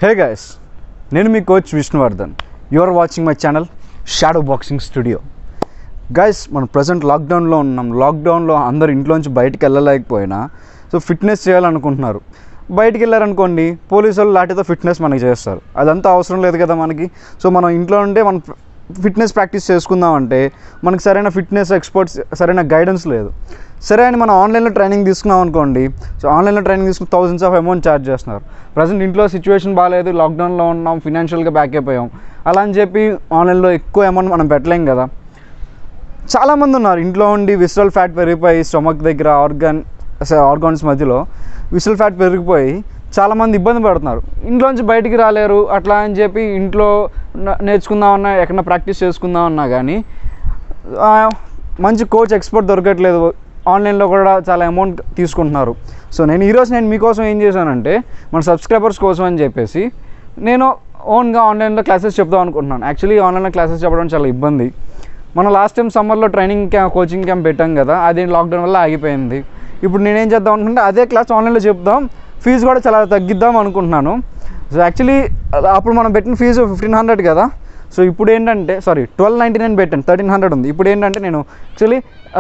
హే guys నేను మీ coach Vishnuvardhan you are watching my channel shadow boxing studio guys మనం present లాక్డౌన్లో ఉన్నాం లాక్డౌన్లో అందరు ఇంట్లోంచి బయటికి వెళ్ళలేకపోయినా సో ఫిట్నెస్ చేయాలనుకుంటున్నారు బయటికి వెళ్ళారనుకోండి పోలీసు వాళ్ళు లాఠీతో ఫిట్నెస్ మనకి చేస్తారు అదంతా అవసరం లేదు కదా మనకి సో మనం ఇంట్లో ఉంటే మనం ఫిట్నెస్ ప్రాక్టీస్ చేసుకుందామంటే మనకి సరైన ఫిట్నెస్ ఎక్స్పర్ట్స్ సరైన గైడెన్స్ లేదు సరే అని మనం ఆన్లైన్లో ట్రైనింగ్ తీసుకున్నాం అనుకోండి సో ఆన్లైన్లో ట్రైనింగ్ తీసుకుని థౌజండ్స్ ఆఫ్ అమౌంట్ ఛార్జ్ చేస్తున్నారు ప్రజెంట్ ఇంట్లో సిచ్యువేషన్ బాగాలేదు లాక్డౌన్లో ఉన్నాం ఫినాన్షియల్గా బ్యాక్ అయిపోయాం అలా అని చెప్పి ఆన్లైన్లో ఎక్కువ అమౌంట్ మనం పెట్టలేం కదా చాలామంది ఉన్నారు ఇంట్లో ఉండి విసరల్ ఫ్యాట్ పెరిగిపోయి స్టమక్ దగ్గర ఆర్గాన్ ఆర్గాన్స్ మధ్యలో విసరల్ ఫ్యాట్ పెరిగిపోయి చాలామంది ఇబ్బంది పడుతున్నారు ఇంట్లోంచి బయటికి రాలేరు అట్లా అని చెప్పి ఇంట్లో న- నేర్చుకుందామన్నా ఎక్కడన్నా ప్రాక్టీస్ చేసుకుందామన్నా కానీ ఆ, మంచి కోచ్ ఎక్స్పర్ట్ దొరకట్లేదు ఆన్లైన్లో కూడా చాలా అమౌంట్ తీసుకుంటున్నారు సో నేను ఈరోజు నేను మీకోసం ఏం చేశానంటే మన సబ్స్క్రైబర్స్ కోసం అని చెప్పేసి నేను ఓన్గా ఆన్లైన్లో క్లాసెస్ చెప్దాం అనుకుంటున్నాను యాక్చువల్లీ ఆన్లైన్లో క్లాసెస్ చెప్పడం చాలా ఇబ్బంది మనం లాస్ట్ టైం సమ్మర్లో ట్రైనింగ్ క్యాంప్ కోచింగ్ క్యాంప్ పెట్టాం కదా అది లాక్డౌన్ వల్ల ఆగిపోయింది ఇప్పుడు నేనేం చేద్దాం అనుకుంటే అదే క్లాస్ ఆన్లైన్లో చెప్దాం ఫీజు కూడా చాలా తగ్గిద్దాం అనుకుంటున్నాను సో యాక్చువల్లీ అప్పుడు మనం పెట్టిన ఫీజు ఫిఫ్టీన్ హండ్రెడ్ కదా సో ఇప్పుడు ఏంటంటే సారీ ట్వెల్వ్ నైంటీ నైన్ పెట్టాను థర్టీన్ హండ్రెడ్ ఉంది ఇప్పుడు ఏంటంటే నేను యాక్చువల్లీ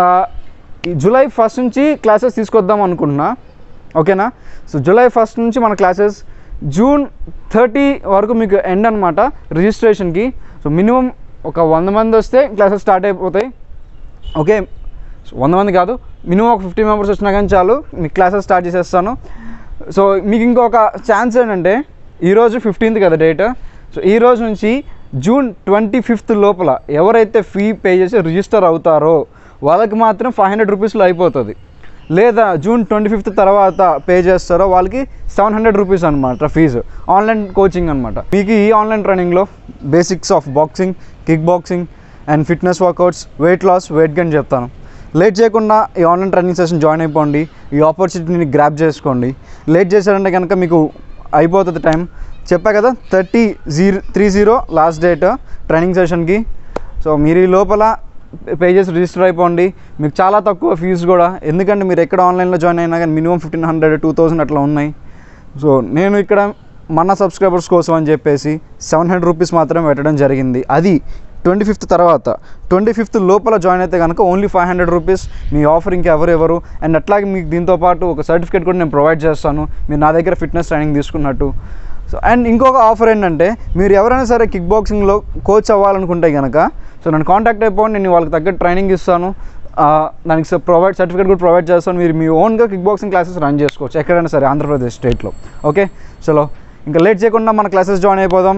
ఈ జూలై ఫస్ట్ నుంచి క్లాసెస్ తీసుకొద్దాం అనుకుంటున్నా ఓకేనా సో జూలై ఫస్ట్ నుంచి మన క్లాసెస్ జూన్ థర్టీ వరకు మీకు ఎండ్ అనమాట రిజిస్ట్రేషన్కి సో మినిమం ఒక వంద మంది వస్తే క్లాసెస్ స్టార్ట్ అయిపోతాయి ఓకే సో వంద మంది కాదు మినిమం ఒక ఫిఫ్టీ మెంబర్స్ వచ్చినా కానీ చాలు మీకు క్లాసెస్ స్టార్ట్ చేసేస్తాను సో మీకు ఇంకొక ఛాన్స్ ఏంటంటే ఈరోజు ఫిఫ్టీన్త్ కదా డేట్ సో ఈ రోజు నుంచి జూన్ ట్వంటీ ఫిఫ్త్ లోపల ఎవరైతే ఫీ పే చేసి రిజిస్టర్ అవుతారో వాళ్ళకి మాత్రం ఫైవ్ హండ్రెడ్ రూపీస్లో అయిపోతుంది లేదా జూన్ ట్వంటీ ఫిఫ్త్ తర్వాత పే చేస్తారో వాళ్ళకి సెవెన్ హండ్రెడ్ రూపీస్ అనమాట ఫీజు ఆన్లైన్ కోచింగ్ అనమాట మీకు ఈ ఆన్లైన్ ట్రైనింగ్లో basics of boxing kick boxing and fitness workouts weight loss weight gain చెప్తాను లేట్ చేయకుండా ఈ ఆన్లైన్ ట్రైనింగ్ సెషన్ జాయిన్ అయిపోండి ఈ ఆపర్చునిటీని గ్రాప్ చేసుకోండి లేట్ చేశారంటే కనుక మీకు అయిపోతుంది టైం చెప్పా కదా thirty zero three zero last date training సెషన్కి సో మీరు ఈ లోపల పేజెస్ రిజిస్టర్ అయిపోండి మీకు చాలా తక్కువ ఫీజు కూడా ఎందుకంటే మీరు ఎక్కడ ఆన్లైన్లో జాయిన్ అయినా కానీ minimum fifteen hundred two thousand అట్లా ఉన్నాయి సో నేను ఇక్కడ మన సబ్స్క్రైబర్స్ కోసం అని చెప్పేసి సెవెన్ హండ్రెడ్ రూపీస్ మాత్రమే పెట్టడం జరిగింది అది ట్వంటీ ఫిఫ్త్ తర్వాత ట్వంటీ ఫిఫ్త్ లోపల జాయిన్ అయితే కనుక ఓన్లీ ఫైవ్ హండ్రెడ్ రూపీస్ మీ ఆఫర్ ఇంకెవరు ఎవరు అండ్ అట్లాగే మీకు దీంతో పాటు ఒక సర్టిఫికేట్ కూడా నేను ప్రొవైడ్ చేస్తాను మీరు నా దగ్గర ఫిట్నెస్ ట్రైనింగ్ తీసుకున్నట్టు సో అండ్ ఇంకొక ఆఫర్ ఏంటంటే మీరు ఎవరైనా సరే కిక్ బాక్సింగ్లో కోచ్ అవ్వాలనుకుంటే కనుక సో నన్ను కాంటాక్ట్ అయిపోండి నేను వాళ్ళకి తగ్గట్టు ట్రైనింగ్ ఇస్తాను ఆ, దానికి ప్రొవైడ్ సర్టిఫికేట్ కూడా ప్రొవైడ్ చేస్తాను మీరు మీ ఓన్గా కిక్ బాక్సింగ్ క్లాసెస్ రన్ చేసుకోవచ్చు ఎక్కడైనా సరే ఆంధ్రప్రదేశ్ స్టేట్లో ఓకే చలో ఇంకా లేట్ చేయకుండా మన క్లాసెస్ జాయిన్ అయిపోదాం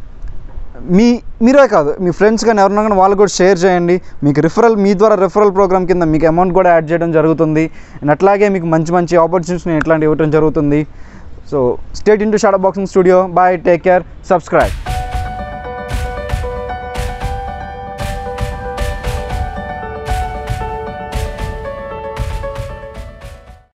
మీ మీరే కాదు మీ ఫ్రెండ్స్ కానీ ఎవరన్నా కానీ వాళ్ళు కూడా షేర్ చేయండి మీకు రిఫరల్ మీ ద్వారా రిఫరల్ ప్రోగ్రామ్ కింద మీకు అమౌంట్ కూడా యాడ్ చేయడం జరుగుతుంది అండ్ అట్లాగే మీకు మంచి మంచి ఆపర్చునిటీస్ నేను ఇట్లాంటివి ఇవ్వడం జరుగుతుంది so stay tuned to shadow boxing studio bye take care subscribe